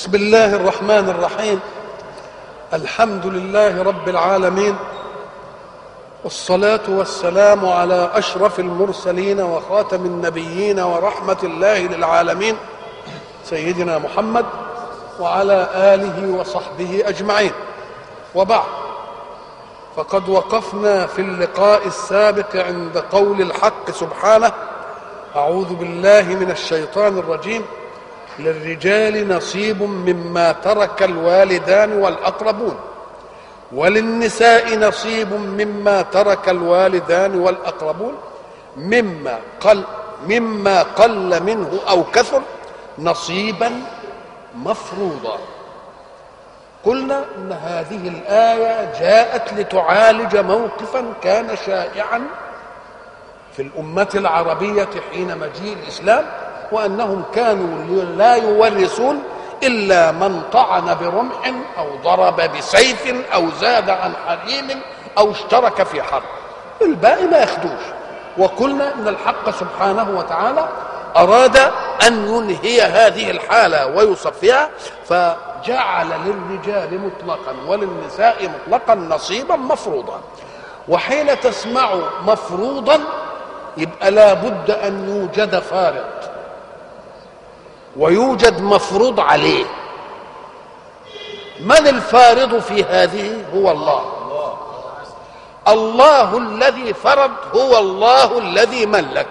بسم الله الرحمن الرحيم الحمد لله رب العالمين والصلاة والسلام على أشرف المرسلين وخاتم النبيين ورحمة الله للعالمين سيدنا محمد وعلى آله وصحبه أجمعين وبعد فقد وقفنا في اللقاء السابق عند قول الحق سبحانه أعوذ بالله من الشيطان الرجيم للرجال نصيب مما ترك الوالدان والأقربون وللنساء نصيب مما ترك الوالدان والأقربون مما قل مما قل منه أو كثر نصيبا مفروضا قلنا ان هذه الايه جاءت لتعالج موقفا كان شائعا في الامه العربيه حين مجيء الاسلام وانهم كانوا لا يورثون الا من طعن برمح او ضرب بسيف او زاد عن حريم او اشترك في حرب الباقي ما ياخدوش وقلنا ان الحق سبحانه وتعالى اراد ان ينهي هذه الحاله ويصفيها فجعل للرجال مطلقا وللنساء مطلقا نصيبا مفروضا وحين تسمع مفروضا يبقى لا بد ان يوجد فارض ويوجد مفروض عليه من الفارض في هذه هو الله الله الذي فرض هو الله الذي ملك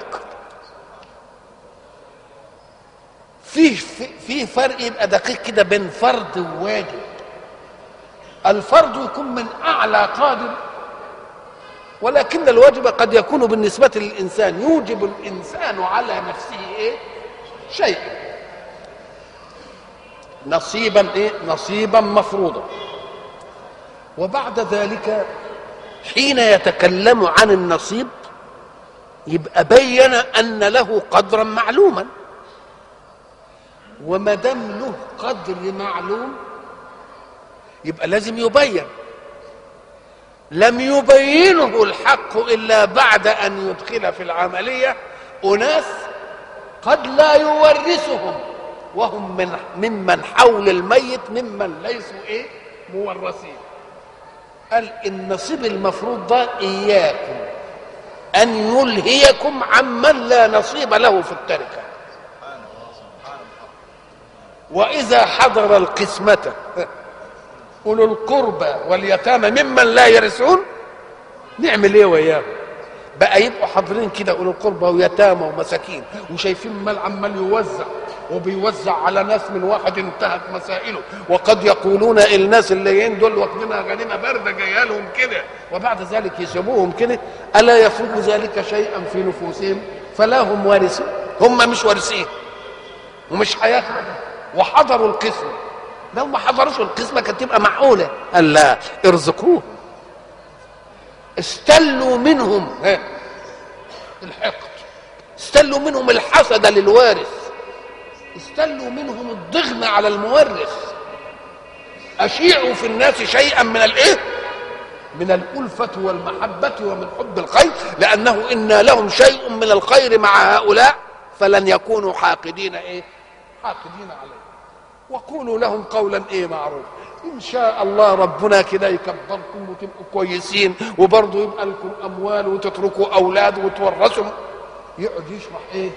في في فرق يبقى دقيق كده بين فرض وواجب الفرض يكون من اعلى قادر ولكن الواجب قد يكون بالنسبه للانسان يوجب الانسان على نفسه ايه شيئا نصيبا ايه نصيبا مفروضا وبعد ذلك حين يتكلم عن النصيب يبقى بين ان له قدرا معلوما وما دام له قدر معلوم يبقى لازم يبين لم يبينه الحق الا بعد ان يدخل في العمليه اناس قد لا يورثهم وهم من ممن حول الميت ممن ليسوا ايه مورثين قال النصيب المفروض ده اياكم ان يلهيكم عمن لا نصيب له في التركه واذا حضر القسمه اولو القربى واليتامى ممن لا يرثون نعمل ايه وياهم بقى يبقوا حاضرين كده اولو القربى ويتامى ومساكين وشايفين المال عمال يوزع وبيوزع على ناس من واحد انتهت مسائله وقد يقولون الناس اللي جايين دول واخدينها غنيمه بارده جايه لهم كده وبعد ذلك يسيبوهم كده الا يفوق ذلك شيئا في نفوسهم فلا هم وارثون هم مش وارثين ومش هياخدوا وحضروا القسمه لو ما حضروش القسمه كانت تبقى معقوله قال لا ارزقوهم استلوا منهم الحقد استلوا منهم الحسد للوارث استلوا منهم الضغن على المورث اشيعوا في الناس شيئا من الايه من الألفة والمحبة ومن حب الخير لأنه إن لهم شيء من الخير مع هؤلاء فلن يكونوا حاقدين إيه حاقدين عليه وقولوا لهم قولا إيه معروف إن شاء الله ربنا كده يكبركم وتبقوا كويسين وبرضه يبقى لكم أموال وتتركوا أولاد وتورثوا يقعد يشرح إيه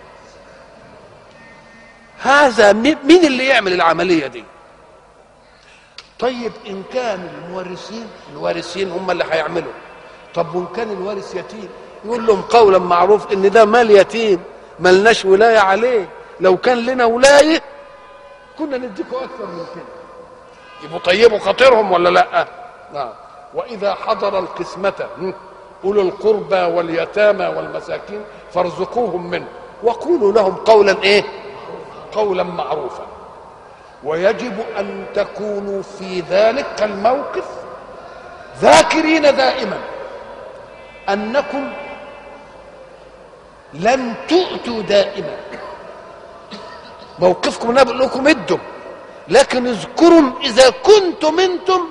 هذا مين اللي يعمل العملية دي طيب إن كان المورثين الوارثين هم اللي هيعملوا طب وإن كان الوارث يتيم يقول لهم قولا معروف إن ده مال يتيم ملناش ولاية عليه لو كان لنا ولاية كنا نديكوا أكثر من كده يبقوا طيبوا خاطرهم ولا لا نعم وإذا حضر القسمة أولو القربى واليتامى والمساكين فارزقوهم منه وقولوا لهم قولا إيه قولا معروفا ويجب ان تكونوا في ذلك الموقف ذاكرين دائما انكم لن تؤتوا دائما موقفكم انا بقول لكم ادوا لكن اذكروا اذا كنتم انتم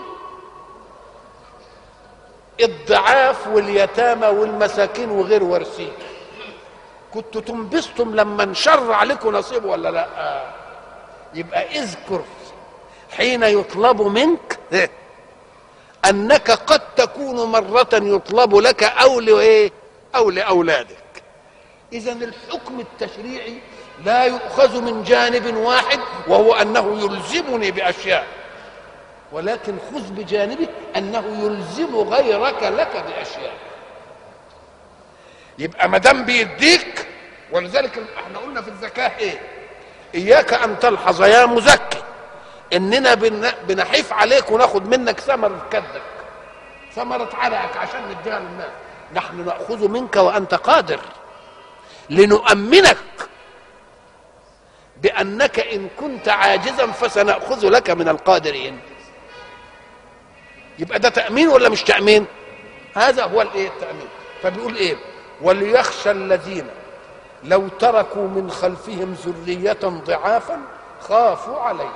الضعاف واليتامى والمساكين وغير وارثين كنتوا تنبسطم لما انشر عليكم نصيب ولا لا يبقى اذكر حين يطلب منك انك قد تكون مرة يطلب لك او لايه او لاولادك اذا الحكم التشريعي لا يؤخذ من جانب واحد وهو انه يلزمني باشياء ولكن خذ بجانبه انه يلزم غيرك لك باشياء يبقى ما دام بيديك ولذلك احنا قلنا في الزكاه ايه اياك ان تلحظ يا مزكي اننا بنحيف عليك وناخد منك ثمره كدك ثمره عرقك عشان نديها للناس نحن ناخذ منك وانت قادر لنؤمنك بانك ان كنت عاجزا فسناخذ لك من القادرين يبقى ده تامين ولا مش تامين هذا هو الايه التامين فبيقول ايه وليخشى الذين لو تركوا من خلفهم ذريه ضعافا خافوا عليهم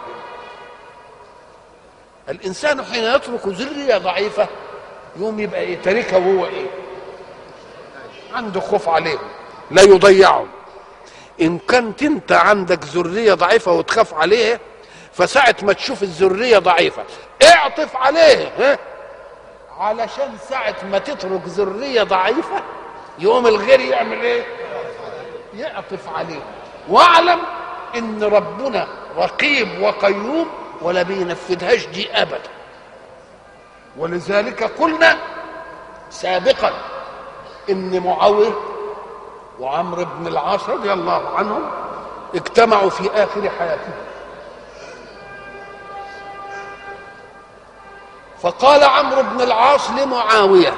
الانسان حين يترك ذريه ضعيفه يوم يبقى ايه تاركها وهو ايه عنده خوف عليهم لا يضيعهم ان كنت انت عندك ذريه ضعيفه وتخاف عليه فساعة ما تشوف الذرية ضعيفة اعطف عليه ها علشان ساعة ما تترك ذرية ضعيفة يقوم الغير يعمل ايه يعطف عليه واعلم ان ربنا رقيب وقيوم ولا بينفذهاش دي ابدا ولذلك قلنا سابقا ان معاويه وعمرو بن العاص رضي الله عنهم اجتمعوا في اخر حياتهم فقال عمرو بن العاص لمعاويه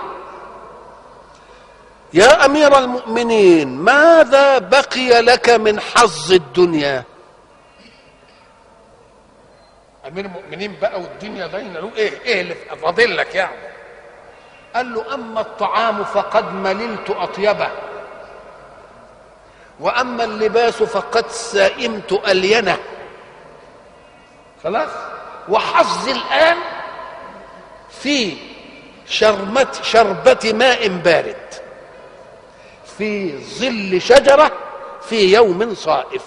يا امير المؤمنين ماذا بقي لك من حظ الدنيا امير المؤمنين بقى والدنيا باينه له ايه ايه اللي فاضل لك يعني قال له اما الطعام فقد مللت اطيبه واما اللباس فقد سئمت الينه خلاص وحظي الان في شرمة شربة ماء بارد في ظل شجرة في يوم صائف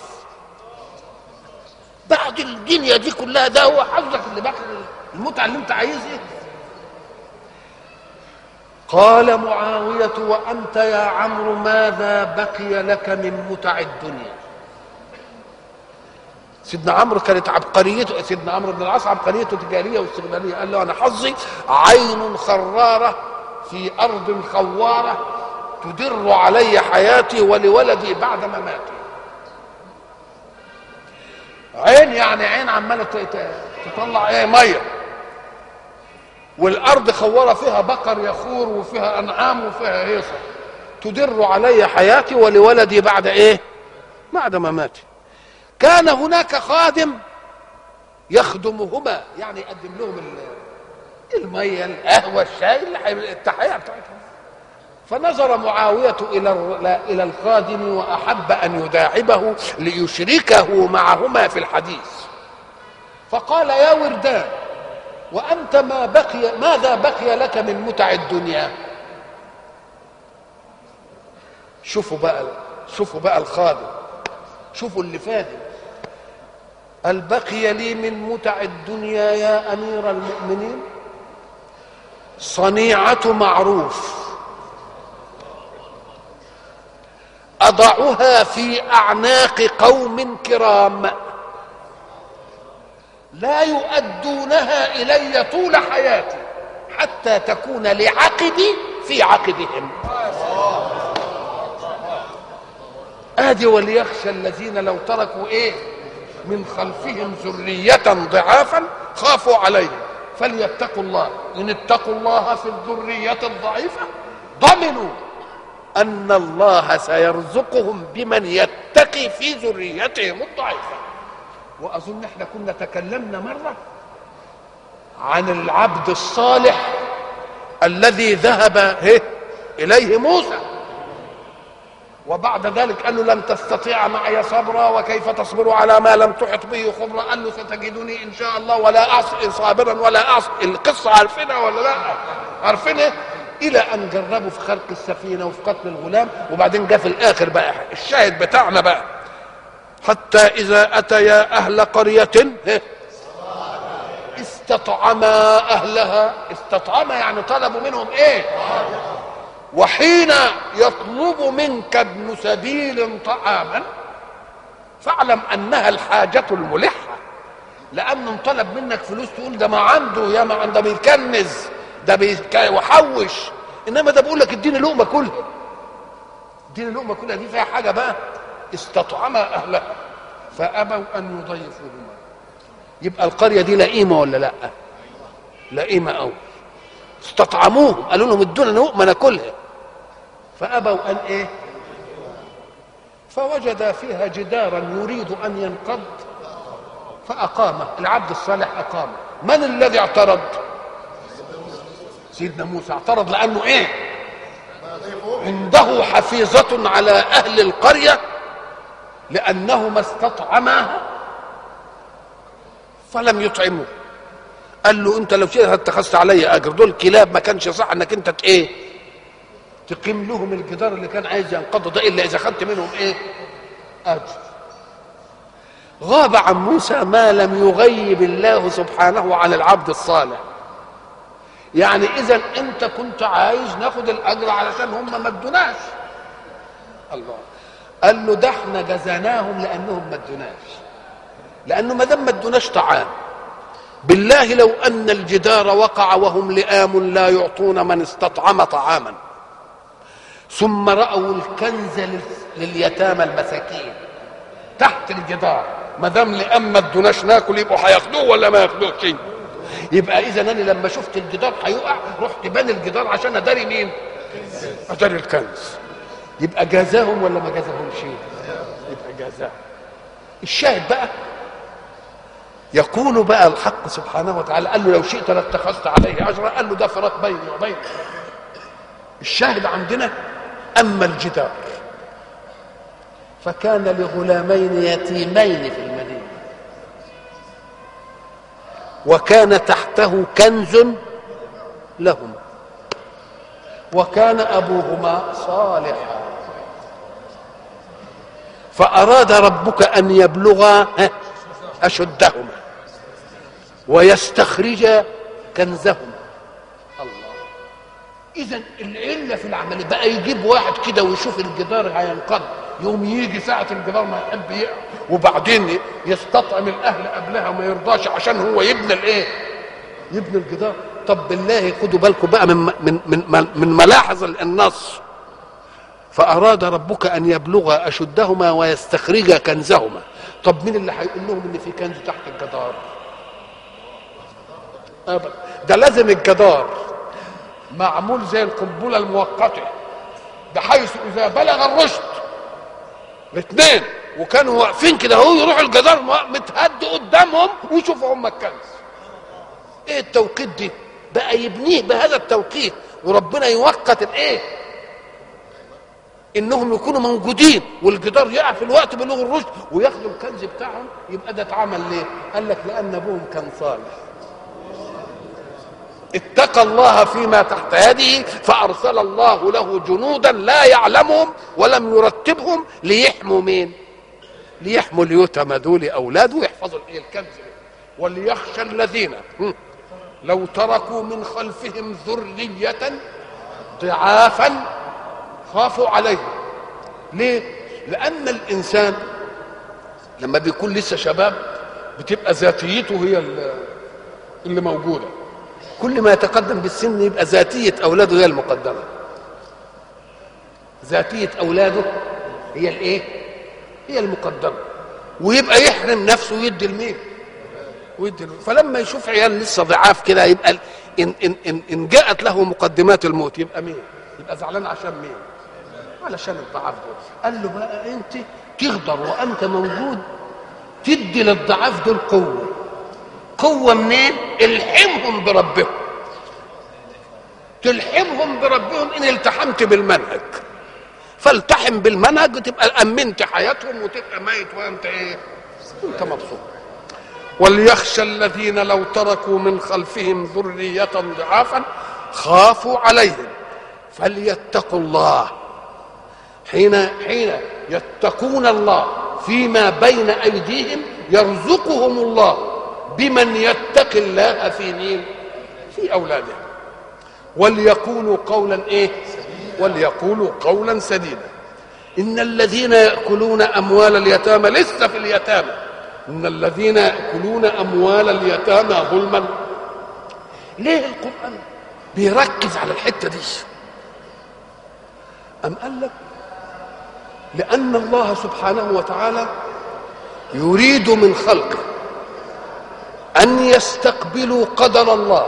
بعد الدنيا دي كلها ده هو حظك اللي باقي المتعة اللي انت عايزها قال معاوية وأنت يا عمرو ماذا بقي لك من متع الدنيا سيدنا عمرو كانت عبقريته سيدنا عمرو بن العاص عبقريته تجاريه واستغلاليه قال له انا حظي عين خراره في ارض خواره تدر علي حياتي ولولدي بعد مماتي عين يعني عين عماله تطلع ايه ميه والارض خواره فيها بقر يخور وفيها انعام وفيها هيصه تدر علي حياتي ولولدي بعد ايه بعد مماتي كان هناك خادم يخدمهما يعني يقدم لهم الميه القهوه الشاي التحيه بتاعتهم فنظر معاوية إلى إلى الخادم وأحب أن يداعبه ليشركه معهما في الحديث فقال يا وردان وأنت ما بقي ماذا بقي لك من متع الدنيا شوفوا بقى شوفوا بقى الخادم شوفوا اللي فادم قال بقي لي من متع الدنيا يا امير المؤمنين صنيعه معروف اضعها في اعناق قوم كرام لا يؤدونها الي طول حياتي حتى تكون لعقدي في عقدهم ادي وليخشى الذين لو تركوا ايه من خلفهم ذرية ضعافا خافوا عليهم فليتقوا الله إن اتقوا الله في الذرية الضعيفة ضمنوا أن الله سيرزقهم بمن يتقي في ذريتهم الضعيفة وأظن احنا كنا تكلمنا مرة عن العبد الصالح الذي ذهب إليه موسى وبعد ذلك قال له لن تستطيع معي صبرا وكيف تصبر على ما لم تحط به خبرا قال له ستجدني ان شاء الله ولا اعصي صابرا ولا اعصي القصه عارفينها ولا لا عارفينها الى ان جربوا في خلق السفينه وفي قتل الغلام وبعدين جاء في الاخر بقى الشاهد بتاعنا بقى حتى إذا أتيا أهل قرية استطعما أهلها استطعما يعني طلبوا منهم إيه وحين يطلب منك ابن سبيل طعاما فاعلم أنها الحاجة الملحة لأنه طلب منك فلوس تقول ده ما عنده يا ما عنده بيكنز ده بيحوش إنما ده بيقول لك اديني لقمة كلها اديني لقمة كلها دي فيها حاجة بقى استطعما أهلها فأبوا أن يضيفوهما يبقى القرية دي لئيمة ولا لا لئيمة أوي استطعموهم قالوا لهم ادونا لقمة ناكلها فأبوا أن إيه فوجد فيها جدارا يريد أن ينقض فأقامه العبد الصالح أقامه من الذي اعترض سيدنا موسى اعترض لأنه إيه عنده حفيظة على أهل القرية لأنهما استطعماها فلم يطعموا قال له انت لو شئت اتخذت علي اجر دول كلاب ما كانش صح انك انت ايه تقيم لهم الجدار اللي كان عايز ينقضوا ده الا اذا خدت منهم ايه اجر غاب عن موسى ما لم يغيب الله سبحانه عن العبد الصالح يعني اذا انت كنت عايز ناخد الاجر علشان هم ما ادوناش الله قال له ده احنا جزيناهم لانهم ما ادوناش لانه ما دام ما ادوناش طعام بالله لو ان الجدار وقع وهم لئام لا يعطون من استطعم طعاما ثم راوا الكنز لليتامى المساكين تحت الجدار ما دام لئام ما ادوناش ناكل يبقوا هياخدوه ولا ما ياخدوش يبقى اذا انا لما شفت الجدار هيقع رحت بني الجدار عشان اداري مين اداري الكنز يبقى جازاهم ولا ما جازاهمش يبقى جازاهم الشاهد بقى يقول بقى الحق سبحانه وتعالى قال له لو شئت لاتخذت عليه اجرا قال له ده فراق بيني وبينك الشاهد عندنا اما الجدار فكان لغلامين يتيمين في المدينه وكان تحته كنز لهما وكان ابوهما صالحا فاراد ربك ان يبلغا اشدهما ويستخرج كنزهما الله اذا العله في العمل بقى يجيب واحد كده ويشوف الجدار هينقض يوم يجي ساعه الجدار ما يحب يقع وبعدين يستطعم الاهل قبلها وما يرضاش عشان هو يبني الايه يبني الجدار طب بالله خدوا بالكم بقى من من من من ملاحظ النص فاراد ربك ان يبلغ اشدهما ويستخرج كنزهما طب مين اللي هيقول لهم ان في كنز تحت الجدار ابدا ده لازم الجدار معمول زي القنبله المؤقته بحيث اذا بلغ الرشد الاثنين وكانوا واقفين كده اهو يروح الجدار متهد قدامهم ويشوفوا هم الكنز ايه التوقيت دي بقى يبنيه بهذا التوقيت وربنا يوقت الايه انهم يكونوا موجودين والجدار يقع في الوقت بلوغ الرشد وياخدوا الكنز بتاعهم يبقى ده اتعمل ليه؟ قال لك لان ابوهم كان صالح اتقى الله فيما تحت يده فارسل الله له جنودا لا يعلمهم ولم يرتبهم ليحموا مين؟ ليحموا اليتامى دول اولاده ويحفظوا الايه الكنز وليخشى الذين لو تركوا من خلفهم ذرية ضعافا خافوا عليهم ليه؟ لأن الإنسان لما بيكون لسه شباب بتبقى ذاتيته هي اللي موجودة كل ما يتقدم بالسن يبقى ذاتية أولاده هي المقدمة ذاتية أولاده هي الإيه؟ هي المقدمة ويبقى يحرم نفسه ويدي لمين؟ ويدي فلما يشوف عيال لسه ضعاف كده يبقى إن, إن, إن, إن جاءت له مقدمات الموت يبقى مين؟ يبقى زعلان عشان مين؟ علشان الضعاف دول قال له بقى انت تقدر وانت موجود تدي للضعاف دول قوه قوه منين الحمهم بربهم تلحمهم بربهم ان التحمت بالمنهج فالتحم بالمنهج وتبقى امنت حياتهم وتبقى ميت وانت ايه انت مبسوط وليخشى الذين لو تركوا من خلفهم ذريه ضعافا خافوا عليهم فليتقوا الله حين حين يتقون الله فيما بين ايديهم يرزقهم الله بمن يتقي الله في مين في اولادهم وليقولوا قولا ايه وليقولوا قولا سديدا ان الذين ياكلون اموال اليتامى لسه في اليتامى ان الذين ياكلون اموال اليتامى ظلما ليه القران بيركز على الحته دي ام قال لك لان الله سبحانه وتعالى يريد من خلقه ان يستقبلوا قدر الله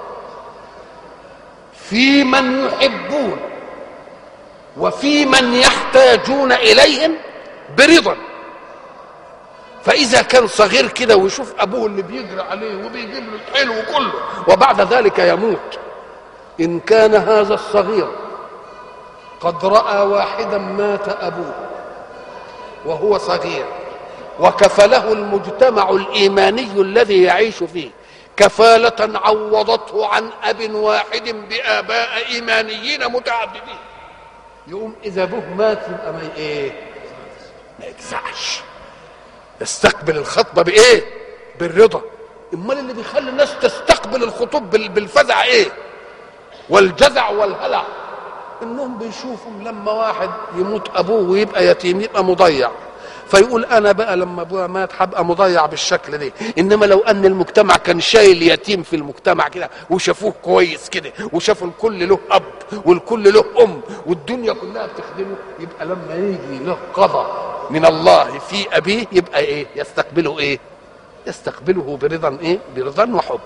في من يحبون وفي من يحتاجون اليهم برضا فاذا كان صغير كده ويشوف ابوه اللي بيجري عليه وبيجيب له الحلو كله وبعد ذلك يموت ان كان هذا الصغير قد راى واحدا مات ابوه وهو صغير وكفله المجتمع الايماني الذي يعيش فيه كفاله عوضته عن اب واحد باباء ايمانيين متعددين يقوم اذا ابوه مات يبقى ما ايه ما يجزعش يستقبل الخطبه بايه بالرضا امال اللي بيخلي الناس تستقبل الخطوب بالفزع ايه والجزع والهلع انهم بيشوفوا لما واحد يموت ابوه ويبقى يتيم يبقى مضيع فيقول انا بقى لما ابويا مات هبقى مضيع بالشكل ده انما لو ان المجتمع كان شايل يتيم في المجتمع كده وشافوه كويس كده وشافوا الكل له اب والكل له ام والدنيا كلها بتخدمه يبقى لما يجي له قضاء من الله في ابيه يبقى ايه يستقبله ايه يستقبله برضا ايه برضا وحب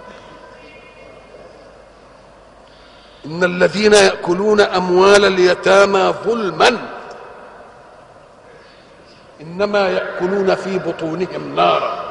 ان الذين ياكلون اموال اليتامى ظلما انما ياكلون في بطونهم نارا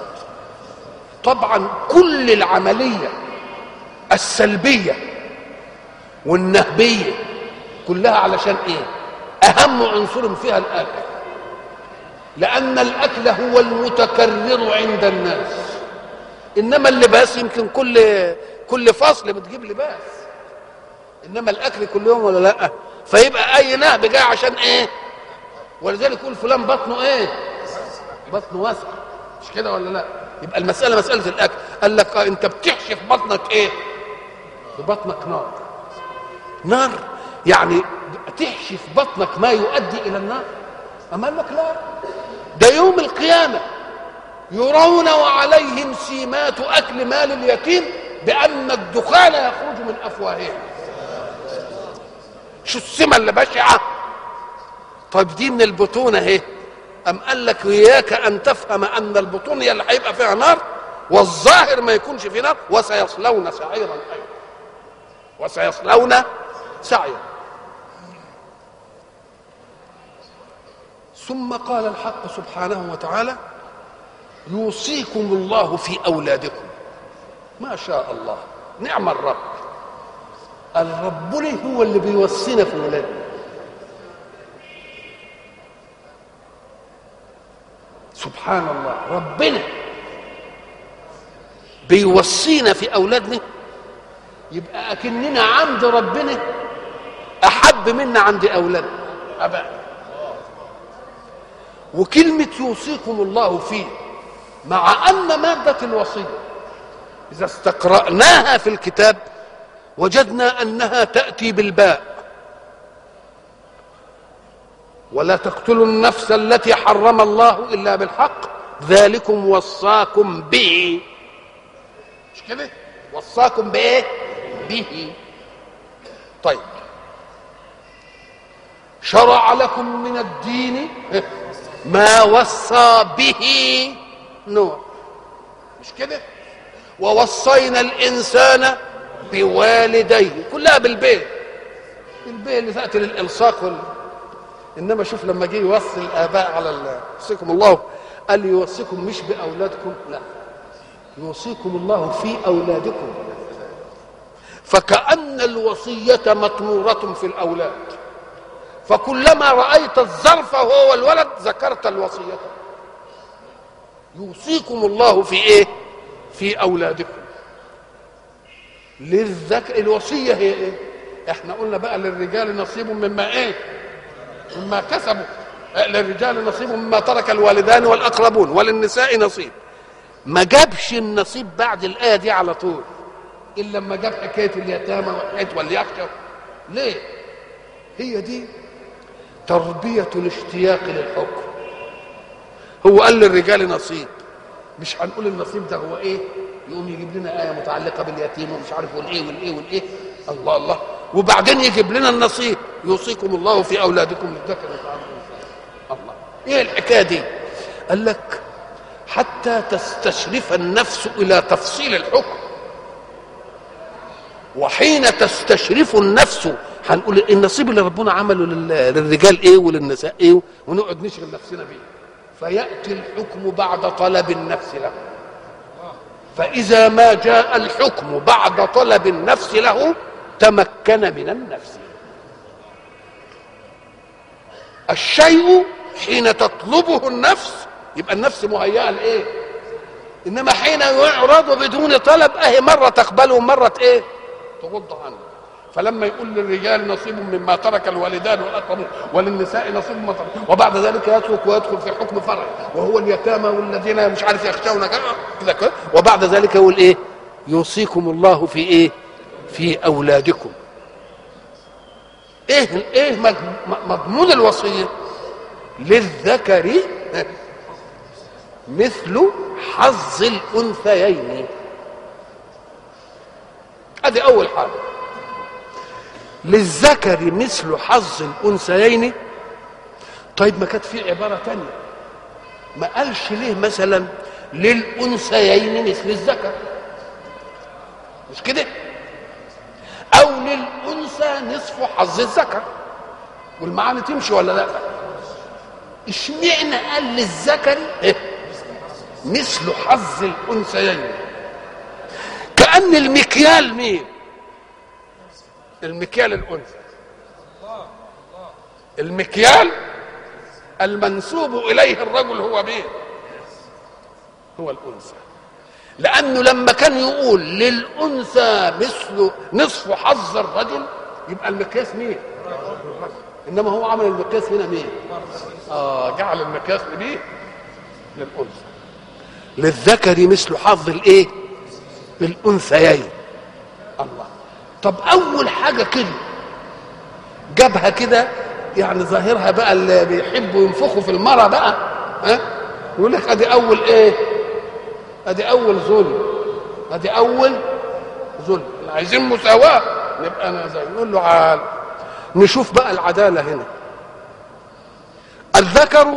طبعا كل العمليه السلبيه والنهبيه كلها علشان ايه اهم عنصر فيها الاكل لان الاكل هو المتكرر عند الناس انما اللباس يمكن كل كل فصل بتجيب لباس انما الاكل كل يوم ولا لا فيبقى اي نهب جاي عشان ايه ولذلك يقول فلان بطنه ايه بطنه واسع مش كده ولا لا يبقى المساله مساله الاكل قال لك اه انت بتحشي في بطنك ايه في بطنك نار نار يعني تحشي في بطنك ما يؤدي الى النار اما قال لك لا ده يوم القيامه يرون وعليهم سيمات اكل مال اليتيم بان الدخان يخرج من افواههم شو السمه اللي بشعه طيب دي من البطون اهي ام قال لك اياك ان تفهم ان البطون هي اللي هيبقى فيها نار والظاهر ما يكونش في نار وسيصلون سعيرا ايضا وسيصلون سعيرا ثم قال الحق سبحانه وتعالى يوصيكم الله في اولادكم ما شاء الله نعم الرب الرب هو اللي بيوصينا في ولادنا سبحان الله ربنا بيوصينا في اولادنا يبقى اكننا عند ربنا احب منا عند اولادنا ابدا وكلمه يوصيكم الله فيه مع ان ماده الوصيه اذا استقراناها في الكتاب وجدنا انها تاتي بالباء ولا تقتلوا النفس التي حرم الله الا بالحق ذلكم وصاكم به مش كده وصاكم بايه به طيب شرع لكم من الدين ما وصى به نوح مش كده ووصينا الانسان بوالديه كلها بالبيت البيت اللي تاتي للالصاق وال... انما شوف لما جه يوصي الاباء على يوصيكم الله قال يوصيكم مش باولادكم لا يوصيكم الله في اولادكم فكأن الوصية مطمورة في الأولاد فكلما رأيت الظرف هو الولد ذكرت الوصية يوصيكم الله في ايه في أولادكم للذكر الوصية هي ايه احنا قلنا بقى للرجال نصيب مما ايه مما كسبوا للرجال نصيب مما ترك الوالدان والاقربون وللنساء نصيب ما جابش النصيب بعد الايه دي على طول الا لما جاب حكايه اليتامى وحكايه واليخشى ليه هي دي تربيه الاشتياق للحكم هو قال للرجال نصيب مش هنقول النصيب ده هو ايه يقوم يجيب لنا ايه متعلقه باليتيم ومش عارف والايه والايه والايه الله الله وبعدين يجيب لنا النصيب يوصيكم الله في اولادكم للذكر مثل حظ الأنثيين. الله ايه الحكايه دي قال لك حتى تستشرف النفس الى تفصيل الحكم وحين تستشرف النفس هنقول النصيب اللي ربنا عمله لل- للرجال ايه وللنساء ايه ونقعد نشغل نفسنا بيه فياتي الحكم بعد طلب النفس له فاذا ما جاء الحكم بعد طلب النفس له تمكن من النفس الشيء حين تطلبه النفس يبقى النفس مهيئه لايه انما حين يعرض بدون طلب اهي مره تقبله ومره ايه تغض عنه فلما يقول للرجال نصيب مما ترك الوالدان والاقربون وللنساء نصيب مما ترك وبعد ذلك يترك ويدخل في حكم فرع وهو اليتامى والذين مش عارف يخشون كذا كذا كذا وبعد ذلك يقول ايه يوصيكم الله في ايه في اولادكم ايه ايه مج- مضمون الوصيه للذكر مثل حظ الانثيين ادي اول حاجه للذكر مثل حظ الانثيين طيب ما كانت في عباره تانية ما قالش ليه مثلا للانثيين مثل الذكر مش كده او للانثى نصف حظ الذكر والمعاني تمشي ولا لا اشمعنى قال للذكر إيه؟ مثل حظ الانثيين كان المكيال مين المكيال الانثى المكيال المنسوب اليه الرجل هو مين هو الانثى لانه لما كان يقول للانثى مثل نصف حظ الرجل يبقى المقياس مين انما هو عمل المقياس هنا مين اه جعل المقياس لمين للانثى للذكر مثل حظ الايه الانثيين الله طب اول حاجه كده جابها كده يعني ظاهرها بقى اللي بيحبوا ينفخوا في المرة بقى ها يقول لك ادي اول ايه ادي اول ظلم ادي اول ظلم اللي عايزين مساواه نبقى انا زي نقول له عال نشوف بقى العداله هنا الذكر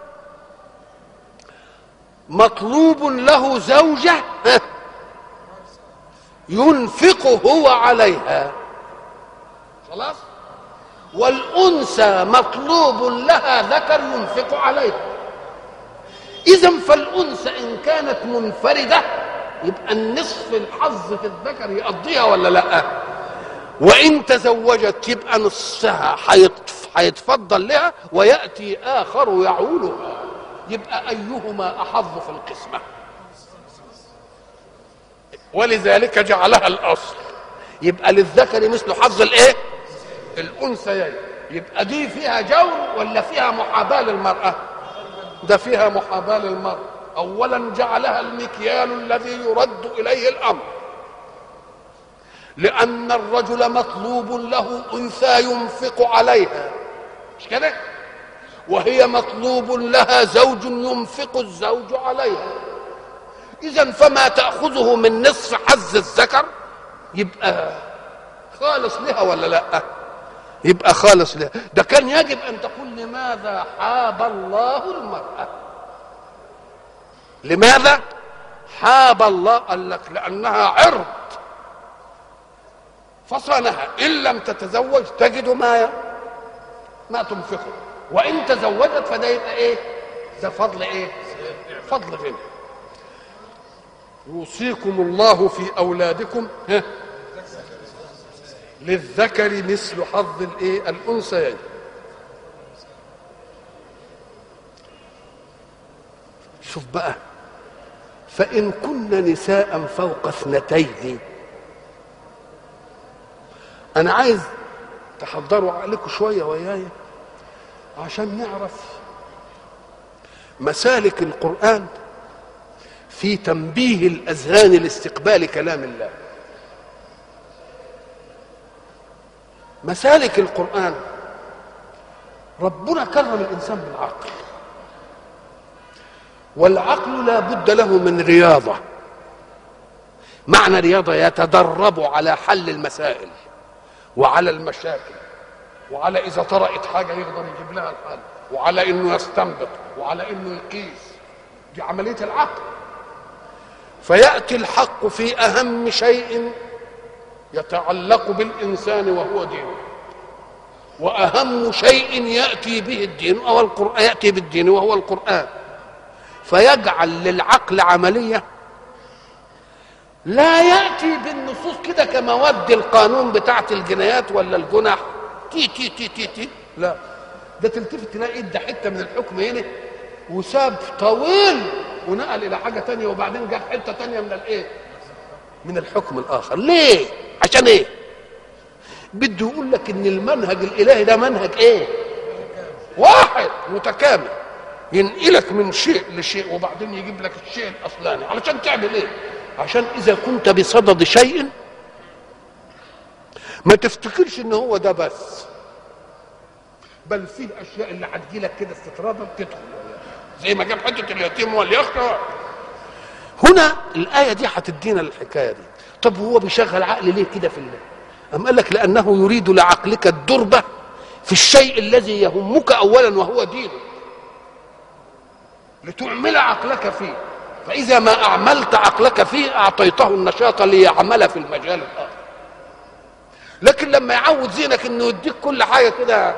مطلوب له زوجه ها، ينفق هو عليها خلاص والانثى مطلوب لها ذكر ينفق عليها اذا فالانثى ان كانت منفرده يبقى النصف الحظ في الذكر يقضيها ولا لا وان تزوجت يبقى نصها هيتف- هيتفضل لها وياتي اخر يعولها يبقى ايهما احظ في القسمه ولذلك جعلها الاصل يبقى للذكر مثل حظ الايه الانثيين يبقى دي فيها جور ولا فيها محاباه للمراه ده فيها محاباه للمراه اولا جعلها المكيال الذي يرد اليه الامر لان الرجل مطلوب له انثى ينفق عليها مش كده وهي مطلوب لها زوج ينفق الزوج عليها اذا فما تاخذه من نصف حظ الذكر يبقى خالص لها ولا لا يبقى خالص لها ده كان يجب ان تقول لماذا حاب الله المراه لماذا حاب الله قال لك لانها عرض فصانها ان لم تتزوج تجد ما ما تنفقه وان تزوجت فده يبقى ايه ده فضل ايه فضل غنى يوصيكم الله في اولادكم ها للذكر مثل حظ الايه الانثيين شوف بقى فان كن نساء فوق اثنتين انا عايز تحضروا عقلكم شويه وياي عشان نعرف مسالك القرآن في تنبيه الأذهان لاستقبال كلام الله مسالك القرآن ربنا كرم الإنسان بالعقل والعقل لا بد له من رياضة معنى رياضة يتدرب على حل المسائل وعلى المشاكل وعلى إذا طرأت حاجة يقدر يجيب لها الحل وعلى إنه يستنبط وعلى إنه يقيس دي عملية العقل فيأتي الحق في أهم شيء يتعلق بالإنسان وهو دينه وأهم شيء يأتي به الدين أو القرآن يأتي بالدين وهو القرآن فيجعل للعقل عملية لا يأتي بالنصوص كده كمواد القانون بتاعت الجنايات ولا الجنح تي تي تي تي تي لا ده تلتفت تلاقي ادى حته من الحكم هنا وساب طويل ونقل الى حاجه تانية وبعدين جاب حته تانية من الايه من الحكم الاخر ليه عشان ايه بده يقول لك ان المنهج الالهي ده منهج ايه واحد متكامل ينقلك من شيء لشيء وبعدين يجيب لك الشيء الاصلاني علشان تعمل ايه عشان اذا كنت بصدد شيء ما تفتكرش ان هو ده بس بل فيه اشياء اللي هتجيلك كده استطرادا تدخل زي ما جاب حته اليتيم واليخشى هنا الايه دي هتدينا الحكايه دي طب هو بيشغل عقل ليه كده في الله أم قال لك لأنه يريد لعقلك الدربة في الشيء الذي يهمك أولا وهو دينك لتعمل عقلك فيه فإذا ما أعملت عقلك فيه أعطيته النشاط ليعمل في المجال الآخر لكن لما يعود ذهنك انه يديك كل حاجه كده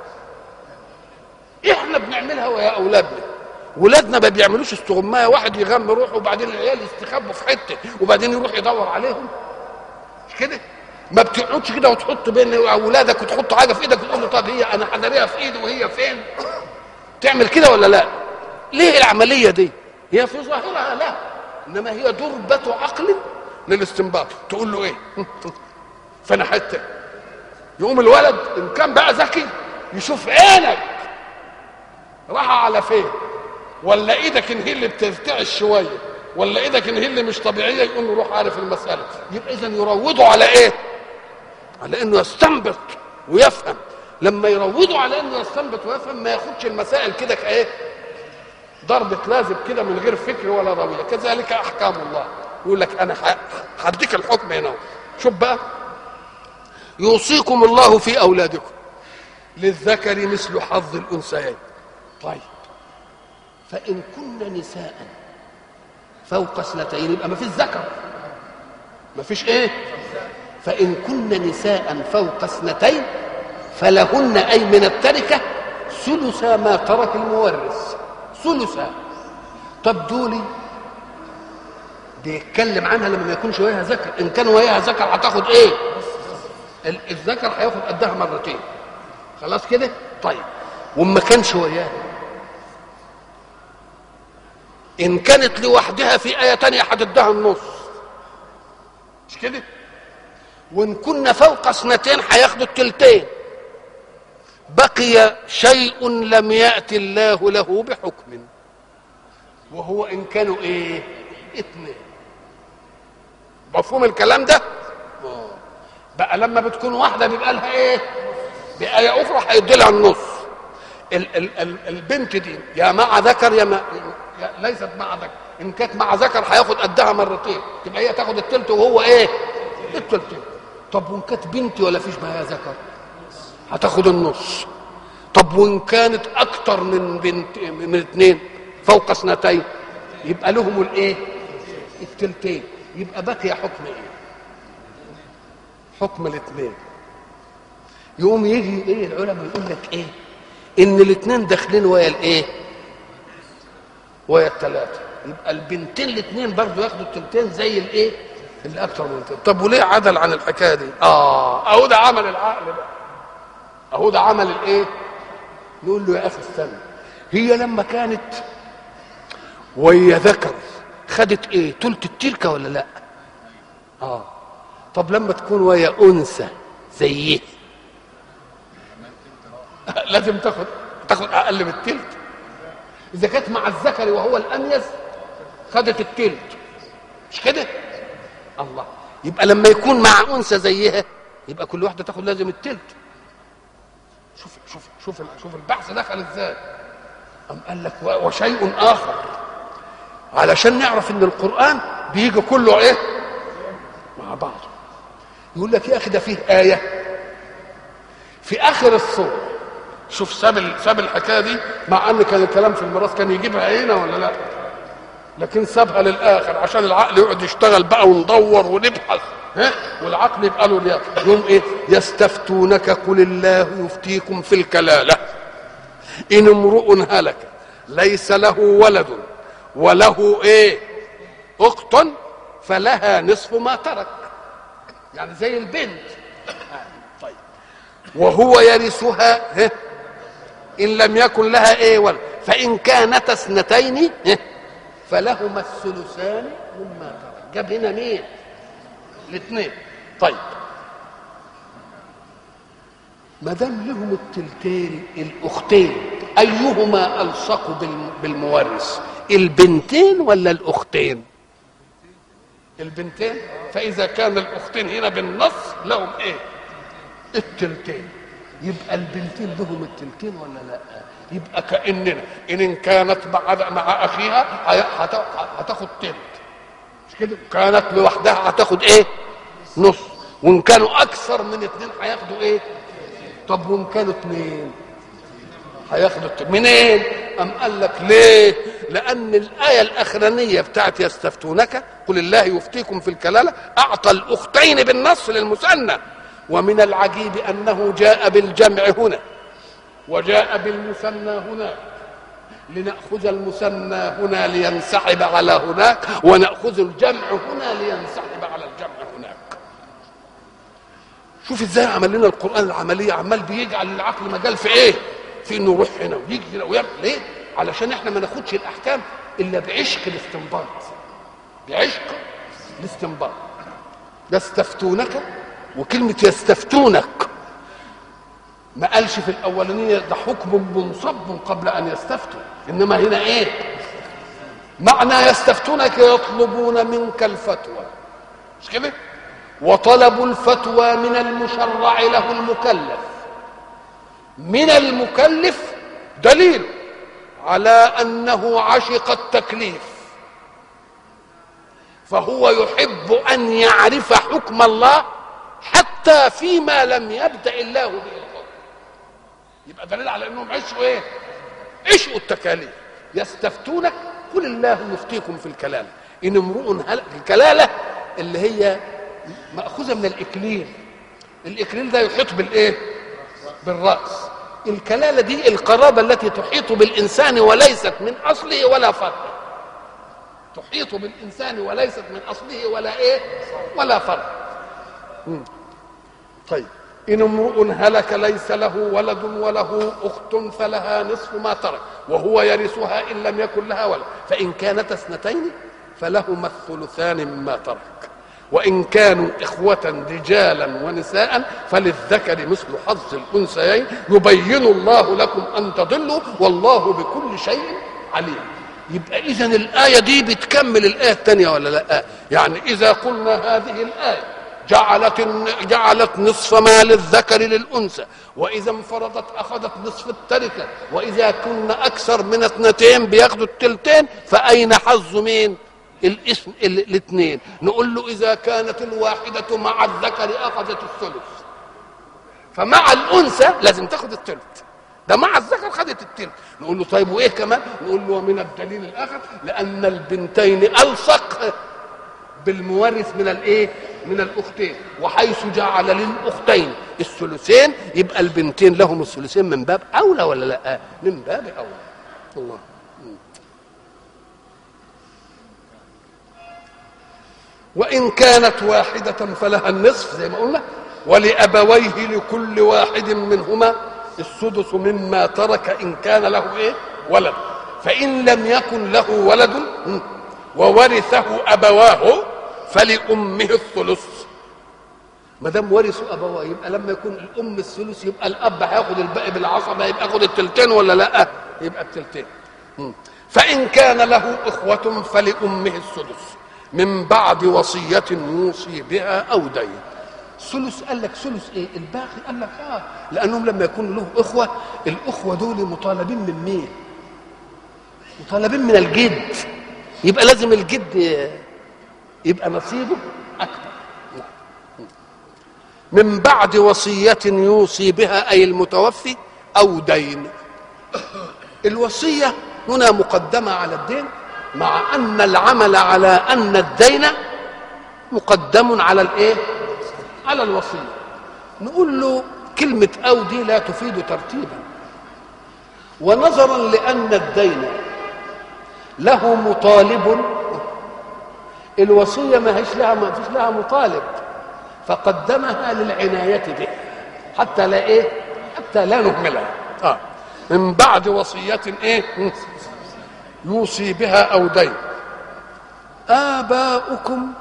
احنا بنعملها ويا اولادنا ولادنا ما بيعملوش استغمايه واحد يغم روحه وبعدين العيال يستخبوا في حته وبعدين يروح يدور عليهم مش كده ما بتقعدش كده وتحط بين اولادك وتحط حاجه في ايدك وتقول له طب هي انا حضريها في ايدي وهي فين تعمل كده ولا لا ليه العمليه دي هي في ظاهرها لا انما هي دربه عقل للاستنباط تقول له ايه فانا حته يقوم الولد ان كان بقى ذكي يشوف عينك راح على فين ولا ايدك ان هي اللي بترتعش شويه ولا ايدك ان هي اللي مش طبيعيه يقوم يروح عارف المساله يبقى اذا يروضوا على ايه على انه يستنبط ويفهم لما يروضوا على انه يستنبط ويفهم ما ياخدش المسائل كده كايه ضربة لازم كده من غير فكر ولا ضمير كذلك احكام الله يقول لك انا هديك الحكم هنا شوف بقى يوصيكم الله في اولادكم للذكر مثل حظ الانثيين طيب فان كن نساء فوق اثنتين يبقى ما فيش ذكر ما فيش ايه فان كن نساء فوق اثنتين فلهن اي من التركه ثلث ما ترك المورث ثلثا طب دولي بيتكلم عنها لما ما يكونش وياها ذكر ان كان وياها ذكر هتاخد ايه الذكر هياخد قدها مرتين خلاص كده طيب وما كانش وياها ان كانت لوحدها في ايه تانية هتديها النص مش كده وان كنا فوق اثنتين هياخدوا التلتين بقي شيء لم يأتي الله له بحكم وهو إن كانوا إيه اثنين مفهوم الكلام ده بقى لما بتكون واحدة بيبقى لها إيه بآية أخرى هيدي لها النص ال ال ال البنت دي يا مع ذكر يا, ما يا ليست مع ذكر إن كانت مع ذكر هياخد قدها مرتين تبقى هي تاخد التلت وهو إيه التلتين طب وإن كانت بنتي ولا فيش معايا ذكر هتاخد النص طب وان كانت اكتر من بنت من اثنين فوق اثنتين يبقى لهم الايه التلتين يبقى بقي حكم ايه حكم الاثنين يقوم يجي ايه العلماء يقول لك ايه ان الاثنين داخلين ويا الايه ويا الثلاثه يبقى البنتين الاثنين برضه ياخدوا التلتين زي الايه اللي اكتر من التلتين طب وليه عدل عن الحكايه دي اه اهو ده عمل العقل بقى اهو ده عمل الايه نقول له يا اخي استنى هي لما كانت وهي ذكر خدت ايه تلت التركه ولا لا اه طب لما تكون وهي انثى زيه لازم تاخد تاخد اقل من التلت اذا كانت مع الذكر وهو الاميز خدت التلت مش كده الله يبقى لما يكون مع انثى زيها يبقى كل واحده تاخد لازم التلت شوف شوف شوف شوف البحث دخل ازاي أم قال لك وشيء اخر علشان نعرف ان القران بيجي كله ايه مع بعض يقول لك يا اخي ده فيه ايه في اخر الصوره شوف ساب ساب الحكايه دي مع ان كان الكلام في الميراث كان يجيبها هنا ولا لا لكن سابها للاخر عشان العقل يقعد يشتغل بقى وندور ونبحث ها والعقل يبقى له الياء يوم ايه يستفتونك قل الله يفتيكم في الكلاله ان امرؤ هلك ليس له ولد وله ايه اخت فلها نصف ما ترك يعني زي البنت طيب وهو يرثها ان لم يكن لها ايه ولد فان كانت اثنتين فلهما الثلثان مما ترك جاب هنا مين الاثنين طيب ما دام لهم التلتين الاختين ايهما الصق بالمورث البنتين ولا الاختين البنتين فاذا كان الاختين هنا بالنص لهم ايه التلتين يبقى البنتين لهم التلتين ولا لا يبقى كاننا ان كانت مع مع اخيها هتاخد تلت مش كده كانت لوحدها هتاخد ايه نص وان كانوا اكثر من اثنين هياخدوا ايه طب وان كانوا اثنين هياخدوا منين ام قال لك ليه لان الايه الاخرانيه بتاعت يستفتونك قل الله يفتيكم في الكلاله اعطى الاختين بالنص للمثنى ومن العجيب انه جاء بالجمع هنا وجاء بالمثنى هناك لنأخذ المثنى هنا لينسحب على هناك ونأخذ الجمع هنا لينسحب على الجمع هناك شوف ازاي عمل لنا القرآن العملية عمال بيجعل العقل مجال في ايه في انه يروح هنا ويجي هنا ويعمل ليه علشان احنا ما ناخدش الاحكام الا بعشق الاستنباط بعشق الاستنباط يستفتونك وكلمة يستفتونك ما قالش في الاولانيه ده حكم منصب قبل ان يستفتوا انما هنا ايه معنى يستفتونك يطلبون منك الفتوى مش كده وطلب الفتوى من المشرع له المكلف من المكلف دليل على انه عشق التكليف فهو يحب ان يعرف حكم الله حتى فيما لم يبدا الله به الحكم يبقى دليل على انهم عشقوا ايه عشقوا التكاليف يستفتونك قل الله يفتيكم في الكلاله ان امرؤ هلك الكلاله اللي هي ماخوذه من الاكليل الاكليل ده يحيط بالايه بالراس الكلاله دي القرابه التي تحيط بالانسان وليست من اصله ولا فرع تحيط بالانسان وليست من اصله ولا ايه ولا فرع طيب إن امرؤ هلك ليس له ولد وله أخت فلها نصف ما ترك وهو يرثها إن لم يكن لها ولد فإن كانت اثنتين فلهما الثلثان مما ترك وإن كانوا إخوة رجالا ونساء فللذكر مثل حظ الأنثيين يبين الله لكم أن تضلوا والله بكل شيء عليم يبقى إذا الآية دي بتكمل الآية الثانية ولا لا؟ يعني إذا قلنا هذه الآية جعلت جعلت نصف ما للذكر للانثى واذا انفرضت اخذت نصف التركه واذا كنا اكثر من اثنتين بياخدوا التلتين فاين حظ مين الاسم الاثنين نقول له اذا كانت الواحده مع الذكر اخذت الثلث فمع الانثى لازم تاخد الثلث ده مع الذكر خدت التلت نقول له طيب وايه كمان نقول له ومن الدليل الاخر لان البنتين الصق بالمورث من الايه من الاختين وحيث جعل للاختين الثلثين يبقى البنتين لهم الثلثين من باب اولى ولا لا من باب اولى الله وان كانت واحده فلها النصف زي ما قلنا ولابويه لكل واحد منهما السدس مما ترك ان كان له ايه ولد فان لم يكن له ولد وورثه ابواه فلامه الثلث ما دام ورثوا ابواه يبقى لما يكون الام الثلث يبقى الاب هياخد الباقي بالعصبه يبقى ياخد التلتين ولا لا؟ يبقى التلتين فإن كان له إخوة فلأمه السدس من بعد وصية يوصي بها أو دين ثلث قال لك ثلث ايه الباقي قال لك اه لانهم لما يكون له اخوه الاخوه دول مطالبين من مين مطالبين من الجد يبقى لازم الجد يبقى نصيبه اكبر من بعد وصيه يوصي بها اي المتوفي او دين الوصيه هنا مقدمه على الدين مع ان العمل على ان الدين مقدم على الايه على الوصيه نقول له كلمه او دي لا تفيد ترتيبا ونظرا لان الدين له مطالب الوصيه ما هيش لها ما فيش لها مطالب فقدمها للعنايه به حتى لا ايه حتى لا نهملها آه. من بعد وصيه ايه يوصي بها او دين اباؤكم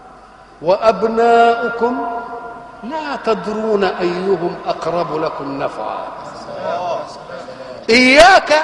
وابناؤكم لا تدرون ايهم اقرب لكم نفعا اياك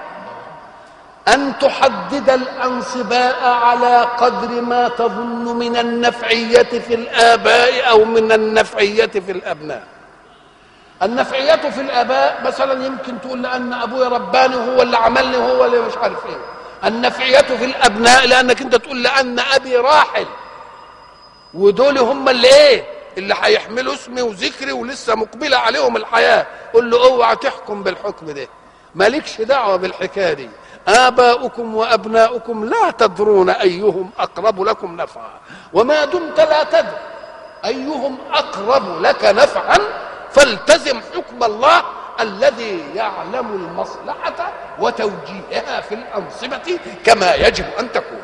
ان تحدد الانصباء على قدر ما تظن من النفعيه في الاباء او من النفعيه في الابناء النفعيه في الاباء مثلا يمكن تقول لان ابويا رباني هو اللي عملني هو اللي مش عارف ايه النفعيه في الابناء لانك انت تقول لان ابي راحل ودول هم اللي ايه اللي هيحملوا اسمي وذكري ولسه مقبله عليهم الحياه قول له اوعى تحكم بالحكم ده مالكش دعوه بالحكايه دي آباؤكم وأبناؤكم لا تدرون أيهم أقرب لكم نفعا وما دمت لا تدري أيهم أقرب لك نفعا فالتزم حكم الله الذي يعلم المصلحة وتوجيهها في الأنصبة كما يجب أن تكون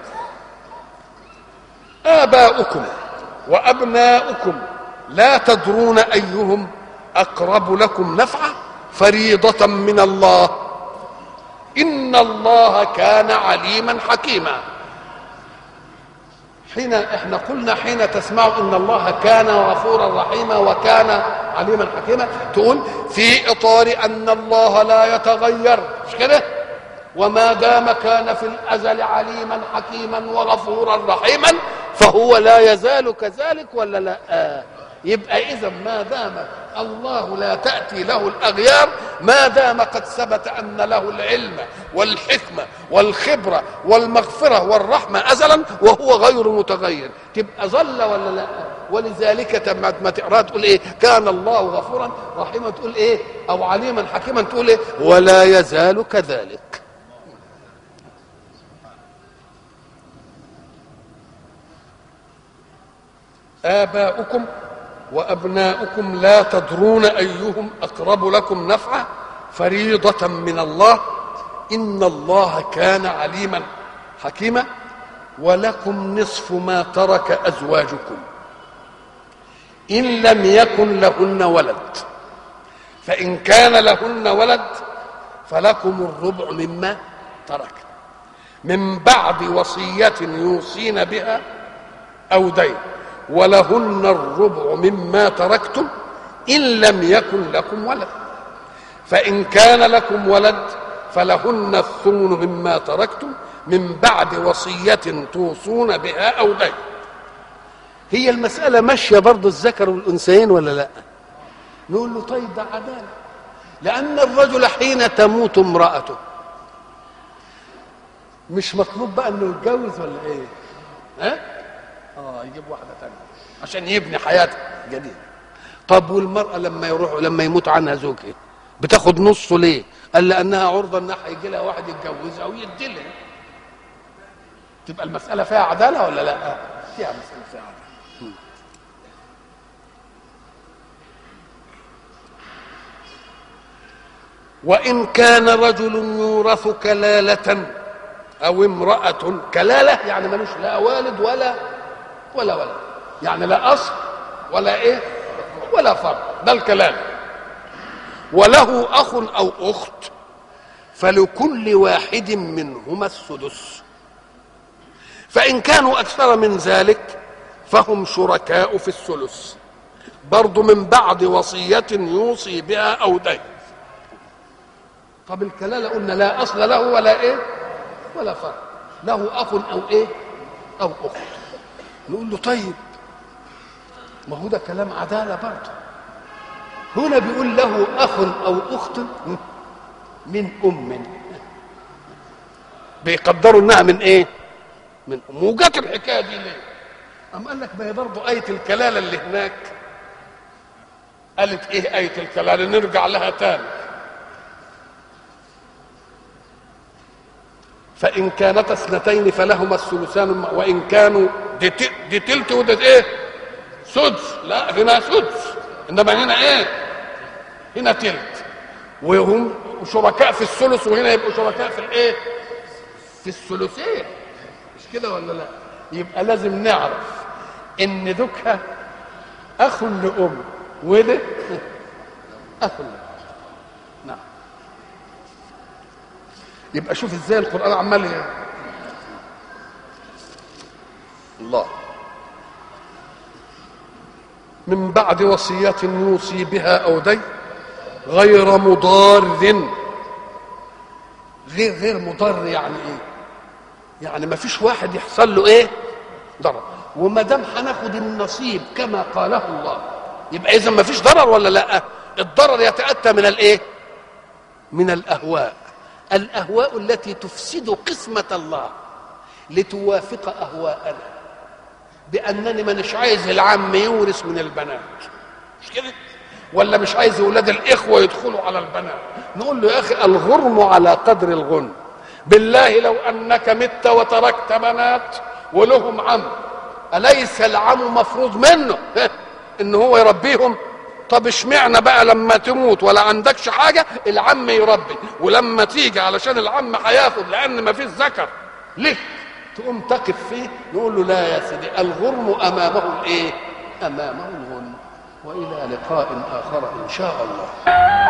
آباؤكم وأبناؤكم لا تدرون أيهم أقرب لكم نفعا فريضة من الله إن الله كان عليما حكيما حين احنا قلنا حين تسمعوا ان الله كان غفورا رحيما وكان عليما حكيما تقول في اطار ان الله لا يتغير مش كده وما دام كان في الازل عليما حكيما وغفورا رحيما فهو لا يزال كذلك ولا لا آه. يبقى اذا ما دام الله لا تاتي له الاغيار ما دام قد ثبت ان له العلم والحكمه والخبره والمغفره والرحمه ازلا وهو غير متغير تبقى ظل ولا لا ولذلك ما تقرا تقول ايه كان الله غفورا رحيما تقول ايه او عليما حكيما تقول ايه ولا يزال كذلك آباؤكم وأبناؤكم لا تدرون أيهم أقرب لكم نفعا فريضة من الله إن الله كان عليما حكيما ولكم نصف ما ترك أزواجكم إن لم يكن لهن ولد فإن كان لهن ولد فلكم الربع مما ترك من بعد وصية يوصين بها أو دين ولهن الربع مما تركتم إن لم يكن لكم ولد فإن كان لكم ولد فلهن الثمن مما تركتم من بعد وصية توصون بها أو دين هي المسألة ماشية برضه الذكر والأنثيين ولا لا نقول له طيب ده عدالة لأن الرجل حين تموت امرأته مش مطلوب بقى انه يتجوز ولا ايه؟ ها؟ اه يجيب واحده ثانيه عشان يبني حياه جديده طب والمراه لما يروح لما يموت عنها زوجها بتاخد نصه ليه؟ قال لانها عرضه ان هيجي لها واحد يتجوزها ويدي لها تبقى المساله فيها عداله ولا لا؟ فيها مساله فيها عداله وإن كان رجل يورث كلالة أو امرأة كلالة يعني ملوش لا والد ولا ولا ولد يعني لا أصل ولا إيه ولا فرد ده الكلام وله أخ أو أخت فلكل واحد منهما السدس فإن كانوا أكثر من ذلك فهم شركاء في الثلث برضو من بعد وصية يوصي بها أو دين طب الكلاله قلنا لا اصل له ولا ايه ولا فرق له اخ او ايه او اخت نقول له طيب ما هو ده كلام عداله برضه هنا بيقول له اخ او اخت من ام بيقدروا انها من ايه من ام وجت الحكايه دي ليه أم قال لك ما هي برضه آية الكلالة اللي هناك قالت إيه آية الكلالة نرجع لها تاني فإن كانت اثنتين فلهما الثلثان وإن كانوا دي, ت- دي تلت وده إيه سدس لا هنا سدس إنما هنا إيه هنا تلت وهم شركاء في الثلث وهنا يبقوا شركاء في الإيه في الثلثين مش كده ولا لا يبقى لازم نعرف ان ذكها اخ لام وده اخ لأم. نعم يبقى شوف ازاي القران عمال ي- الله من بعد وصية يوصي بها أو دين غير مضار غير غير مضر يعني ايه؟ يعني ما فيش واحد يحصل له ايه ضرر وما دام هناخد النصيب كما قاله الله يبقى اذا ما فيش ضرر ولا لا الضرر يتاتى من الايه من الاهواء الاهواء التي تفسد قسمه الله لتوافق اهواءنا بانني مانيش عايز العم يورث من البنات مش كده ولا مش عايز اولاد الاخوه يدخلوا على البنات نقول له يا اخي الغرم على قدر الغنم بالله لو انك مت وتركت بنات ولهم عم اليس العم مفروض منه ان هو يربيهم طب اشمعنى بقى لما تموت ولا عندكش حاجه العم يربي ولما تيجي علشان العم هياخد لان ما فيش ذكر ليه تقوم تقف فيه نقول له لا يا سيدي الغرم امامه الايه امامه الغنم والى لقاء اخر ان شاء الله